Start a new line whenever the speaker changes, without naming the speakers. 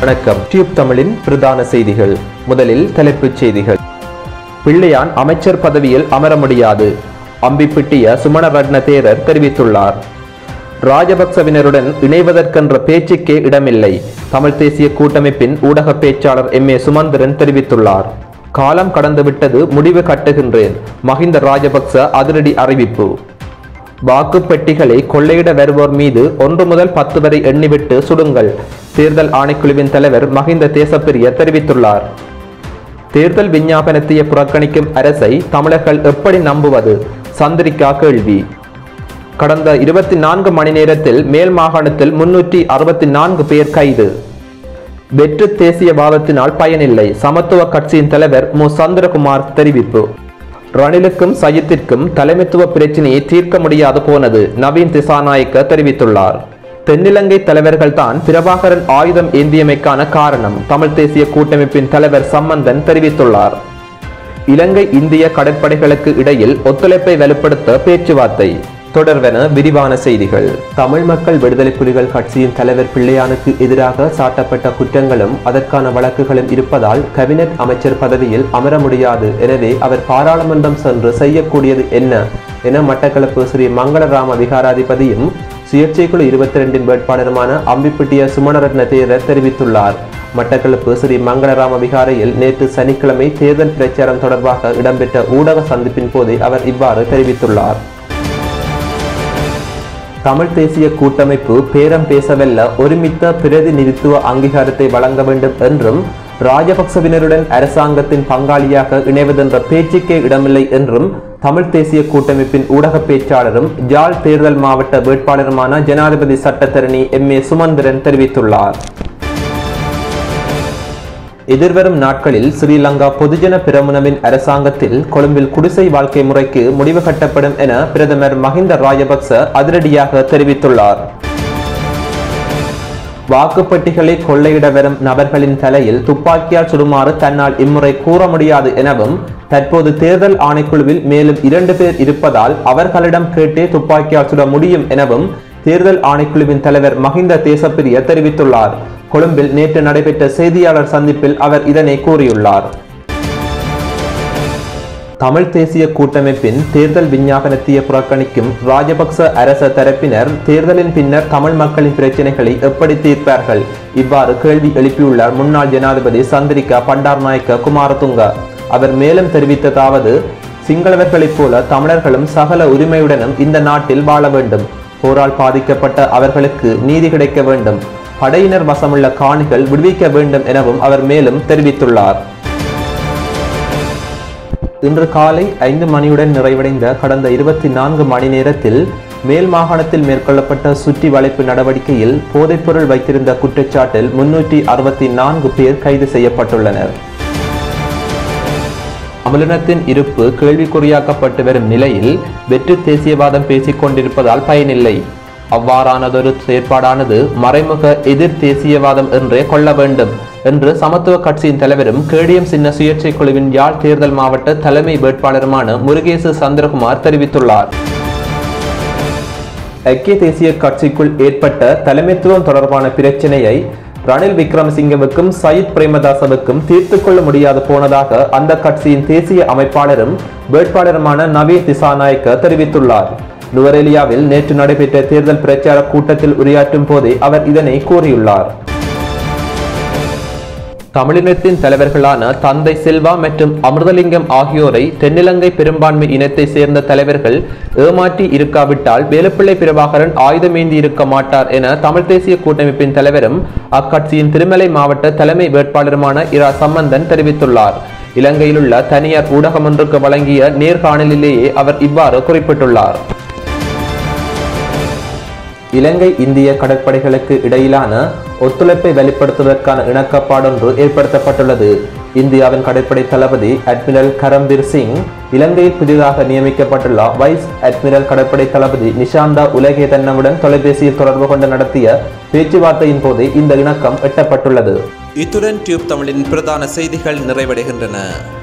வணக்கம் டியூப் தமிழின் பிரதான செய்திகள் முதலில் தலைப்புச் செய்திகள் பிள்ளையான் அமைச்சர் பதவியில் அமர முடியாது அம்பிப்பிட்டிய சுமணரட்ன தேரர் தெரிவித்துள்ளார் ராஜபக்சவினருடன் இணைவதற்கென்ற பேச்சுக்கே இடமில்லை தமிழ் தேசிய கூட்டமைப்பின் ஊடக பேச்சாளர் எம் ஏ சுமந்திரன் தெரிவித்துள்ளார் காலம் கடந்துவிட்டது முடிவு கட்டுகின்றேன் மஹிந்த ராஜபக்ச அதிரடி அறிவிப்பு வாக்குப் பெட்டிகளை கொள்ளையிட வருவோர் மீது ஒன்று முதல் பத்து வரை எண்ணிவிட்டு சுடுங்கள் தேர்தல் ஆணைக்குழுவின் தலைவர் மஹிந்த தேசப்பிரிய தெரிவித்துள்ளார் தேர்தல் விஞ்ஞாபனத்தை புறக்கணிக்கும் அரசை தமிழர்கள் எப்படி நம்புவது சந்திரிகா கேள்வி கடந்த இருபத்தி நான்கு மணி நேரத்தில் மேல் மாகாணத்தில் முன்னூற்றி அறுபத்தி நான்கு பேர் கைது வெற்று தேசியவாதத்தினால் பயனில்லை சமத்துவ கட்சியின் தலைவர் மு சந்திரகுமார் தெரிவிப்பு ரணிலுக்கும் சயித்திற்கும் தலைமைத்துவ பிரச்சினையை தீர்க்க முடியாது போனது நவீன் திசாநாயக்க தெரிவித்துள்ளார் தென்னிலங்கை தலைவர்கள்தான் பிரபாகரன் ஆயுதம் ஏந்தியமைக்கான காரணம் தமிழ் தேசிய கூட்டமைப்பின் தலைவர் சம்பந்தன் தெரிவித்துள்ளார் இலங்கை இந்திய கடற்படைகளுக்கு இடையில் ஒத்துழைப்பை வலுப்படுத்த பேச்சுவார்த்தை தொடர்வென விரிவான செய்திகள் தமிழ் மக்கள் விடுதலை புலிகள் கட்சியின் தலைவர் பிள்ளையானுக்கு எதிராக சாட்டப்பட்ட குற்றங்களும் அதற்கான வழக்குகளும் இருப்பதால் கேபினெட் அமைச்சர் பதவியில் அமர முடியாது எனவே அவர் பாராளுமன்றம் சென்று செய்யக்கூடியது என்ன என மட்டக்களப்பு ஸ்ரீ மங்களராம விகாராதிபதியும் சுயேட்சைக்குழு இருபத்தி ரெண்டின் வேட்பாளருமான அம்பிப்பிட்டிய சுமணரத்ன தேரர் தெரிவித்துள்ளார் மட்டக்களப்பு ஸ்ரீ மங்களராம விகாரையில் நேற்று சனிக்கிழமை தேர்தல் பிரச்சாரம் தொடர்பாக இடம்பெற்ற ஊடக சந்திப்பின் போதே அவர் இவ்வாறு தெரிவித்துள்ளார் தமிழ் தேசிய கூட்டமைப்பு பேரம் பேசவல்ல ஒருமித்த பிரதிநிதித்துவ அங்கீகாரத்தை வழங்க வேண்டும் என்றும் ராஜபக்சவினருடன் அரசாங்கத்தின் பங்காளியாக இணைவதென்ற பேச்சுக்கே இடமில்லை என்றும் தமிழ் தேசிய கூட்டமைப்பின் ஊடக பேச்சாளரும் ஜாழ் தேர்தல் மாவட்ட வேட்பாளருமான ஜனாதிபதி சட்டத்தரணி எம் ஏ சுமந்திரன் தெரிவித்துள்ளார் எதிர்வரும் நாட்களில் ஸ்ரீலங்கா பொதுஜன பிரமுனவின் அரசாங்கத்தில் கொழும்பில் குடிசை வாழ்க்கை முறைக்கு முடிவு கட்டப்படும் என பிரதமர் மஹிந்த ராஜபக்ச அதிரடியாக தெரிவித்துள்ளார் வாக்குப்பட்டிகளை கொள்ளையிட வரும் நபர்களின் தலையில் துப்பாக்கியால் சுடுமாறு தன்னால் இம்முறை கூற முடியாது எனவும் தற்போது தேர்தல் ஆணைக்குழுவில் மேலும் இரண்டு பேர் இருப்பதால் அவர்களிடம் கேட்டே துப்பாக்கியால் சுட முடியும் எனவும் தேர்தல் ஆணைக்குழுவின் தலைவர் மஹிந்த தேசப்பிரிய தெரிவித்துள்ளார் கொழும்பில் நேற்று நடைபெற்ற செய்தியாளர் சந்திப்பில் அவர் இதனை கூறியுள்ளார் தமிழ் தேசிய கூட்டமைப்பின் தேர்தல் விஞ்ஞாபனத்தை புறக்கணிக்கும் ராஜபக்ச அரச தரப்பினர் தேர்தலின் பின்னர் தமிழ் மக்களின் பிரச்சினைகளை எப்படி தீர்ப்பார்கள் இவ்வாறு கேள்வி எழுப்பியுள்ளார் முன்னாள் ஜனாதிபதி சந்திரிகா பண்டார்நாயக்க குமாரதுங்க அவர் மேலும் தெரிவித்ததாவது சிங்களவர்களைப் போல தமிழர்களும் சகல உரிமையுடனும் இந்த நாட்டில் வாழ வேண்டும் போரால் பாதிக்கப்பட்ட அவர்களுக்கு நீதி கிடைக்க வேண்டும் படையினர் வசமுள்ள காணிகள் விடுவிக்க வேண்டும் எனவும் அவர் மேலும் தெரிவித்துள்ளார் இன்று காலை ஐந்து மணியுடன் நிறைவடைந்த கடந்த இருபத்தி நான்கு மணி நேரத்தில் மேல் மாகாணத்தில் மேற்கொள்ளப்பட்ட சுற்றி வளைப்பு நடவடிக்கையில் போதைப்பொருள் வைத்திருந்த குற்றச்சாட்டில் முன்னூற்றி அறுபத்தி நான்கு பேர் கைது செய்யப்பட்டுள்ளனர் அமலினத்தின் இருப்பு கேள்விக்குறியாக்கப்பட்டு வரும் நிலையில் வெற்று தேசியவாதம் பேசிக் கொண்டிருப்பதால் பயனில்லை அவ்வாறானதொரு செயற்பாடானது மறைமுக எதிர் தேசியவாதம் என்றே கொள்ள வேண்டும் என்று சமத்துவ கட்சியின் தலைவரும் கேடிஎம் சின்ன சுயேட்சை குழுவின் யாழ் தேர்தல் மாவட்ட தலைமை வேட்பாளருமான முருகேசு சந்திரகுமார் தெரிவித்துள்ளார் ஐக்கிய தேசிய கட்சிக்குள் ஏற்பட்ட தலைமைத்துவம் தொடர்பான பிரச்சினையை ரணில் விக்ரமசிங்கவுக்கும் சயித் பிரேமதாசவுக்கும் தீர்த்து கொள்ள முடியாது போனதாக அந்த கட்சியின் தேசிய அமைப்பாளரும் வேட்பாளருமான நவீன் திசாநாயக்க தெரிவித்துள்ளார் நுவரெலியாவில் நேற்று நடைபெற்ற தேர்தல் பிரச்சார கூட்டத்தில் உரையாற்றும் போதே அவர் இதனை கூறியுள்ளார் தமிழினத்தின் தலைவர்களான தந்தை செல்வா மற்றும் அமிர்தலிங்கம் ஆகியோரை தென்னிலங்கை பெரும்பான்மை இனத்தை சேர்ந்த தலைவர்கள் ஏமாற்றி இருக்காவிட்டால் வேலுப்பிள்ளை பிரபாகரன் ஆயுதமேந்தி இருக்க மாட்டார் என தமிழ் தேசிய கூட்டமைப்பின் தலைவரும் அக்கட்சியின் திருமலை மாவட்ட தலைமை வேட்பாளருமான இரா சம்பந்தன் தெரிவித்துள்ளார் இலங்கையிலுள்ள தனியார் ஊடகம் ஒன்றுக்கு வழங்கிய நேர்காணலிலேயே அவர் இவ்வாறு குறிப்பிட்டுள்ளார் இலங்கை இந்திய கடற்படைகளுக்கு இடையிலான ஒத்துழைப்பை வெளிப்படுத்துவதற்கான இணக்கப்பாடொன்று ஏற்படுத்தப்பட்டுள்ளது இந்தியாவின் கடற்படை தளபதி அட்மிரல் கரம்பீர் சிங் இலங்கையில் புதிதாக நியமிக்கப்பட்டுள்ள வைஸ் அட்மிரல் கடற்படை தளபதி நிஷாந்தா உலகே தன்னவுடன் தொலைபேசியில் தொடர்பு கொண்டு நடத்திய பேச்சுவார்த்தையின் போது இந்த இணக்கம் எட்டப்பட்டுள்ளது
இத்துடன் டியூப் தமிழின் பிரதான செய்திகள் நிறைவடைகின்றன